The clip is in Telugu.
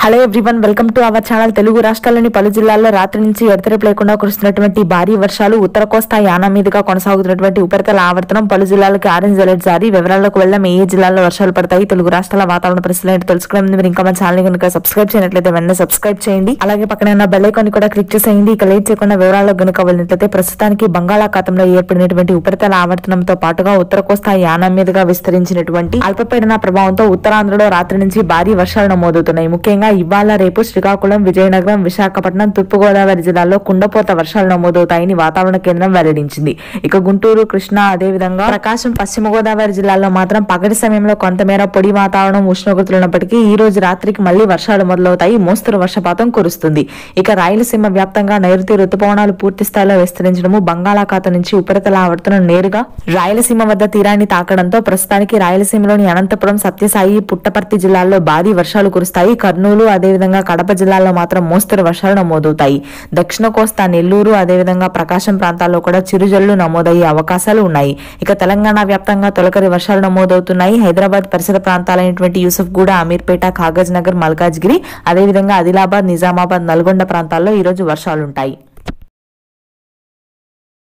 hello everyone welcome to our channel Telugu రాష్ట్రాల్లోని పలు జిల్లాల్లో రాత్రి నుంచి ఎడతెరపు లేకుండా కురుస్తున్నటువంటి భారీ వర్షాలు ఉత్తర కోస్తా యానా మీదుగా కొనసాగుతున్నటువంటి ఉపరితల ఆవర్తనం పలు జిల్లాలకు ఆరెంజ్ అలర్ట్ జారీ వివరాలకు వెళ్దాం ఏ ఏ జిల్లాల్లో వర్షాలు పడతాయి తెలుగు రాష్ట్రాల వాతావరణ పరిస్థితులు ఏంటో తెలుసుకోవడం ముందు మీరు ఇంకా మన ఛానల్ కనుక సబ్స్క్రైబ్ చేయనట్లయితే వెంటనే సబ్స్క్రైబ్ చేయండి అలాగే పక్కన ఉన్న బెల్ ఐకాన్ కూడా క్లిక్ చేసేయండి ఇక లేట్ చేయకుండా వివరాల్లో గనుక వెళ్ళినట్లయితే ప్రస్తుతానికి బంగాళాఖాతంలో ఏర్పడినటువంటి ఉపరితల ఆవర్తనంతో పాటుగా ఉత్తర కోస్తా యానా మీదుగా విస్తరించినటువంటి అల్పపీడన ప్రభావంతో ఉత్తరాంధ్రలో రాత్రి నుంచి భారీ వర్షాలు నమోదవుతున్నాయి ముఖ్యంగా ఇవాళ రేపు శ్రీకాకుళం విజయనగరం విశాఖపట్నం తూర్పుగోదావరి జిల్లాల్లో కుండపోత వర్షాలు నమోదవుతాయని వాతావరణ కేంద్రం వెల్లడించింది ఇక గుంటూరు కృష్ణా అదేవిధంగా ప్రకాశం పశ్చిమ గోదావరి జిల్లాల్లో మాత్రం పగటి సమయంలో కొంతమేర పొడి వాతావరణం ఉష్ణోగ్రతలు ఉన్నప్పటికీ ఈ రోజు రాత్రికి మళ్లీ వర్షాలు మొదలవుతాయి మోస్తరు వర్షపాతం కురుస్తుంది ఇక రాయలసీమ వ్యాప్తంగా నైరుతి రుతుపవనాలు పూర్తి స్థాయిలో విస్తరించడము బంగాళాఖాతం నుంచి ఉపరితల ఆవర్తనం నేరుగా రాయలసీమ వద్ద తీరాన్ని తాకడంతో ప్రస్తుతానికి రాయలసీమలోని అనంతపురం సత్యసాయి పుట్టపర్తి జిల్లాల్లో భారీ వర్షాలు కురుస్తాయి కర్నూలు అదేవిధంగా కడప జిల్లాల్లో మాత్రం మోస్తరు వర్షాలు నమోదవుతాయి దక్షిణ కోస్తా నెల్లూరు అదేవిధంగా ప్రకాశం ప్రాంతాల్లో కూడా చిరుజల్లు నమోదయ్యే అవకాశాలు ఉన్నాయి ఇక తెలంగాణ వ్యాప్తంగా తొలకరి వర్షాలు నమోదవుతున్నాయి హైదరాబాద్ పరిసర ప్రాంతాలైనటువంటి యూసఫ్గూడ అమీర్పేట కాగజ్ నగర్ మల్కాజ్గిరి అదేవిధంగా ఆదిలాబాద్ నిజామాబాద్ నల్గొండ ప్రాంతాల్లో ఈ రోజు వర్షాలుంటాయి